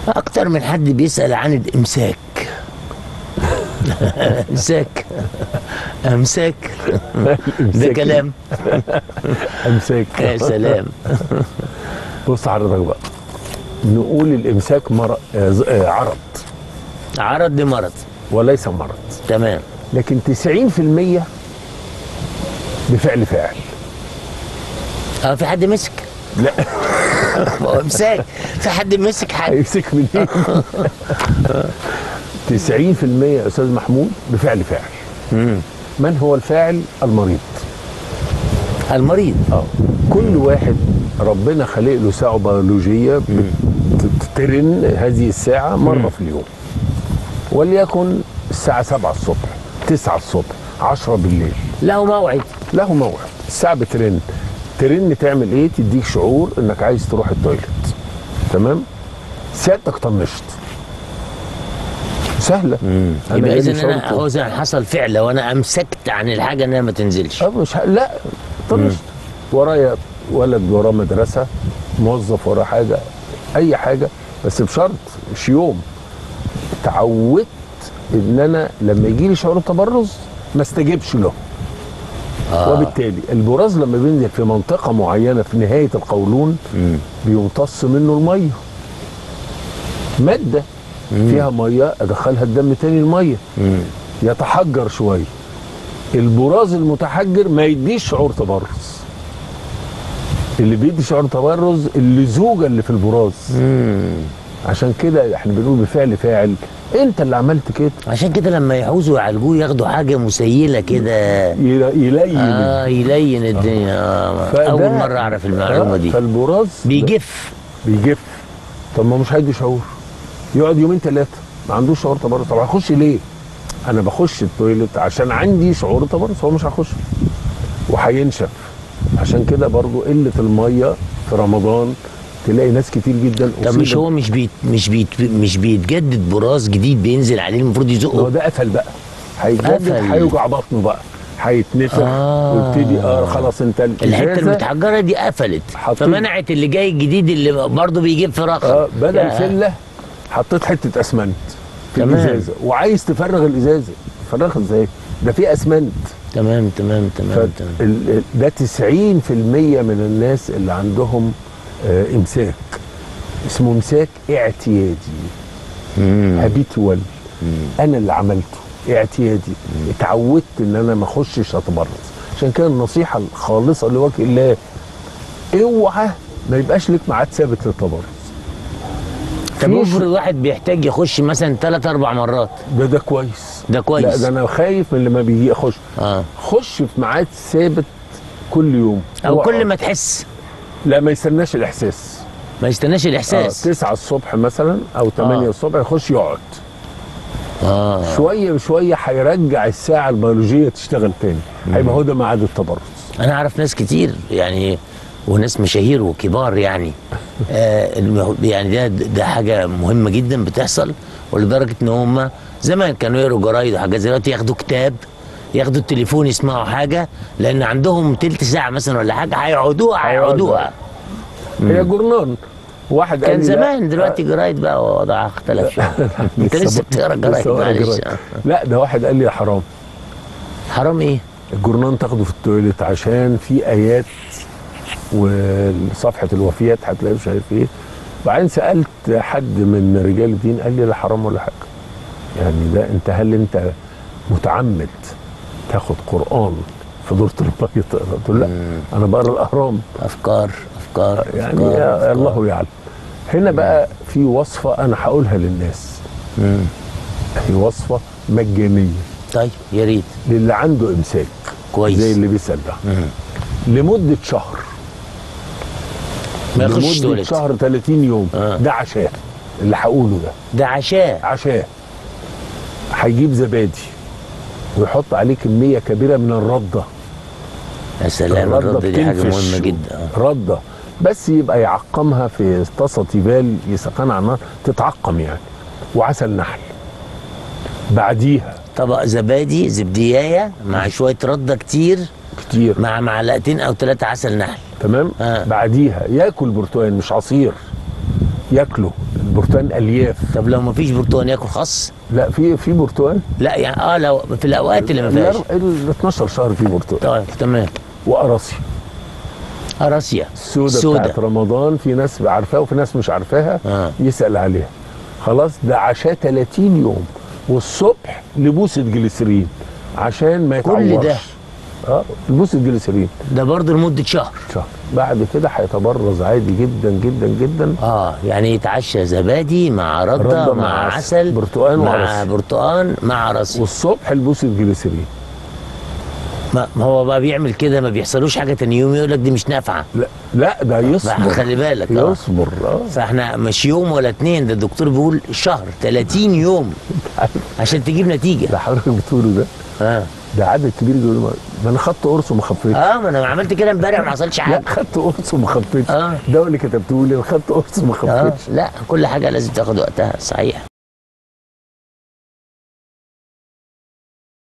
اكتر من حد بيسال عن الامساك امساك امساك ده إمساك. كلام امساك يا سلام بص حضرتك بقى نقول الامساك مر... آه، ز- آه، عرض عرض دي مرض وليس مرض تمام لكن 90% بفعل فاعل اه في حد مسك لا ما هو امساك في حد مسك حد هيمسك منين 90% يا استاذ محمود بفعل فاعل من هو الفاعل المريض المريض اه كل واحد ربنا خلق له ساعه بيولوجيه بترن هذه الساعه مره في اليوم وليكن الساعه 7 الصبح 9 الصبح 10 بالليل له موعد له موعد الساعه بترن ترن تعمل ايه تديك شعور انك عايز تروح التويليت تمام سيادتك طنشت سهله يبقى جالي اذا شعور انا هو زي حصل فعل لو انا امسكت عن الحاجه انها ما تنزلش اه مش ه... لا طنشت ورايا ولد وراه مدرسه موظف وراه حاجه اي حاجه بس بشرط مش يوم تعودت ان انا لما يجي لي شعور التبرز ما استجبش له آه. وبالتالي البراز لما بينزل في منطقه معينه في نهايه القولون بيمتص منه الميه ماده فيها ميه ادخلها الدم تاني الميه يتحجر شويه البراز المتحجر ما يديش شعور تبرز اللي بيدي شعور تبرز اللزوجه اللي في البراز عشان كده احنا بنقول بفعل فاعل انت اللي عملت كده عشان كده لما يعوزوا يعالجوه ياخدوا حاجه مسيله كده يل- يلين اه يلين الدنيا آه. فده- اول مره اعرف المعلومه آه، دي فالبراز بيجف بيجف طب ما مش هيدي شعور يقعد يومين ثلاثه ما عندوش شعور تبرز طب هخش ليه؟ انا بخش التويليت عشان عندي شعور تبرز هو مش هخش وهينشف عشان كده برضو قله الميه في رمضان تلاقي ناس كتير جدا طب مش أصيبت- هو مش بيت مش بيت مش بيتجدد براز جديد بينزل عليه المفروض ما هو يزقه ده قفل بقى هيتجدد قفل. هيوجع بطنه بقى هيتنفخ آه. ويبتدي اه خلاص انت الحته الإزازة المتحجره دي قفلت حطيت- فمنعت اللي جاي الجديد اللي برضه بيجيب فراخ اه بدل يا- فله حطيت حته اسمنت في تمام. الازازه وعايز تفرغ الازازه تفرغها ازاي؟ ده في اسمنت تمام تمام تمام تمام فال- ال- ده 90% من الناس اللي عندهم آه امساك اسمه امساك اعتيادي هابيتوال انا اللي عملته اعتيادي اتعودت ان انا ما اخشش اتبرز عشان كده النصيحه الخالصه لوجه الله اوعى ما يبقاش لك ميعاد ثابت للتبرز طب في افرض واحد بيحتاج يخش مثلا ثلاث اربع مرات ده ده كويس ده كويس. لا ده انا خايف من اللي ما بيجي اخش اه خش في ميعاد ثابت كل يوم او اوعى. كل ما تحس لا ما يستناش الاحساس ما يستناش اه الاحساس 9 الصبح مثلا او 8 آه. الصبح يخش يقعد اه شويه بشويه هيرجع الساعه البيولوجيه تشتغل تاني هيبقى هو ده ميعاد التبرز انا اعرف ناس كتير يعني وناس مشاهير وكبار يعني آه المه- يعني ده ده حاجه مهمه جدا بتحصل ولدرجه ان هم زمان كانوا يقروا جرايد وحاجات زي دلوقتي ياخدوا كتاب ياخدوا التليفون يسمعوا حاجه لان عندهم تلت ساعه مثلا ولا حاجه هيقعدوها هيقعدوها هي جورنال واحد قال كان لي لا. زمان دلوقتي جرايد بقى وضعها اختلف شويه انت لسه بتقرا لسه جرايد بقرا معلش جرايد. آه. لا ده واحد قال لي يا حرام حرام ايه؟ الجورنال تاخده في التويليت عشان في ايات وصفحه الوفيات هتلاقي مش عارف ايه وبعدين سالت حد من رجال الدين قال لي لا حرام ولا حاجه يعني ده انت هل انت متعمد تاخد قران في دورة المية تقرا قلت له لا انا بقرا الاهرام افكار افكار يعني أفكار يا أفكار. الله يعلم هنا بقى في وصفه انا هقولها للناس مم. هي وصفه مجانيه طيب يا ريت للي عنده امساك كويس. زي اللي بيسال ده لمده شهر ما يخشش لمده تواليت شهر 30 يوم آه. ده عشاء اللي هقوله ده ده عشاء عشاء هيجيب زبادي ويحط عليه كميه كبيره من الرده يا سلام الرد دي حاجه بتنفش. مهمه جدا آه. رده بس يبقى يعقمها في طاسه تيفال يسخنها على النار تتعقم يعني وعسل نحل بعديها طبق زبادي زبديايه مع شويه رده كتير كتير مع معلقتين او ثلاثه عسل نحل تمام آه. بعديها ياكل برتقال مش عصير ياكلوا البرتقال الياف طب لو ما فيش برتقال ياكل خس لا في في برتقال لا يعني اه لو في الاوقات اللي ما فيهاش ال 12 شهر في برتقال طيب تمام وقراصي اراسيا السودة بتاعت رمضان في ناس عارفاها وفي ناس مش عارفاها آه. يسأل عليها خلاص ده عشاء 30 يوم والصبح لبوسة جليسرين عشان ما كل يتعورش ده. اه لبوسة جليسرين ده برضه لمده شهر شهر بعد كده هيتبرز عادي جدا جدا جدا اه يعني يتعشى زبادي مع رده, ردة مع, مع عسل عسل، برتقال مع وعرس. برتقال مع راسي والصبح لبوسة جليسرين ما ما هو بقى بيعمل كده ما بيحصلوش حاجه تاني يوم يقول لك دي مش نافعه لا لا ده يصبر خلي بالك اه يصبر اه فاحنا مش يوم ولا اتنين ده الدكتور بيقول شهر 30 يوم عشان تجيب نتيجه ده حضرتك بتقوله ده اه ده عدد كبير جدا ده انا خدت قرص وما خفيتش اه ما انا عملت كده امبارح ما حصلش لا حاجه خدت قرص وما خفيتش آه. ده اللي كتبته لي انا خدت قرص وما اه خفيتش لا كل حاجه لازم تاخد وقتها صحيح